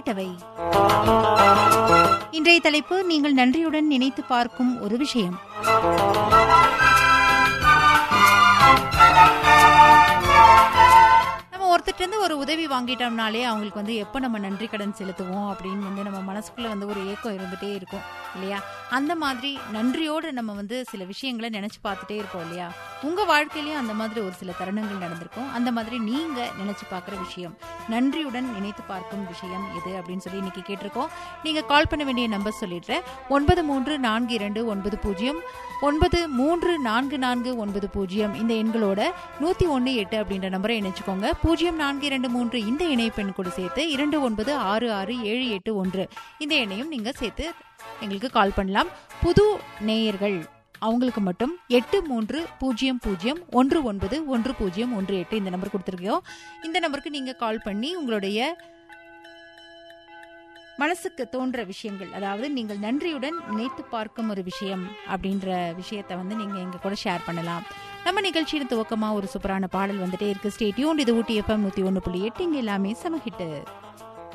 கேட்டவை இன்றைய தலைப்பு நீங்கள் நன்றியுடன் நினைத்து பார்க்கும் ஒரு விஷயம் நம்ம ஒருத்தர்ட்ட இருந்து ஒரு உதவி வாங்கிட்டோம்னாலே அவங்களுக்கு வந்து எப்போ நம்ம நன்றி கடன் செலுத்துவோம் அப்படின்னு வந்து நம்ம மனசுக்குள்ள வந்து ஒரு ஏக்கம் இருந்துட்டே இருக்கும் இல்லையா அந்த மாதிரி நன்றியோடு நம்ம வந்து சில விஷயங்களை நினைச்சு பார்த்துட்டே இருப்போம் இல்லையா உங்க வாழ்க்கையிலயும் அந்த மாதிரி ஒரு சில தருணங்கள் நடந்திருக்கும் அந்த மாதிரி நீங்க நினைச்சு பார்க்குற விஷயம் நன்றியுடன் நினைத்து பார்க்கும் விஷயம் எது அப்படின்னு சொல்லி இன்னைக்கு கேட்டிருக்கோம் நீங்க கால் பண்ண வேண்டிய நம்பர் சொல்லிடுறேன் ஒன்பது மூன்று நான்கு இரண்டு ஒன்பது பூஜ்ஜியம் ஒன்பது மூன்று நான்கு நான்கு ஒன்பது பூஜ்ஜியம் இந்த எண்களோட நூத்தி ஒன்னு எட்டு அப்படின்ற நம்பரை இணைச்சுக்கோங்க பூஜ்ஜியம் நான்கு இரண்டு மூன்று இந்த இணைப்பெண் கூட சேர்த்து இரண்டு ஒன்பது ஆறு ஆறு ஏழு எட்டு ஒன்று இந்த எண்ணையும் நீங்க சேர்த்து எங்களுக்கு கால் பண்ணலாம் புது நேயர்கள் அவங்களுக்கு மட்டும் எட்டு மூன்று பூஜ்ஜியம் பூஜ்ஜியம் ஒன்று ஒன்பது ஒன்று பூஜ்ஜியம் ஒன்று எட்டு இந்த நம்பர் கொடுத்துருக்கோம் இந்த நம்பருக்கு நீங்க கால் பண்ணி உங்களுடைய மனசுக்கு தோன்ற விஷயங்கள் அதாவது நீங்கள் நன்றியுடன் நினைத்து பார்க்கும் ஒரு விஷயம் அப்படின்ற விஷயத்த வந்து நீங்க எங்க கூட ஷேர் பண்ணலாம் நம்ம நிகழ்ச்சியின் துவக்கமா ஒரு சூப்பரான பாடல் வந்துட்டே இருக்கு ஸ்டேட்யூன் இது ஊட்டி எஃப்எம் நூத்தி ஒன்று புள்ளி எட்டு இங்க எல்லாமே சமஹிட்டு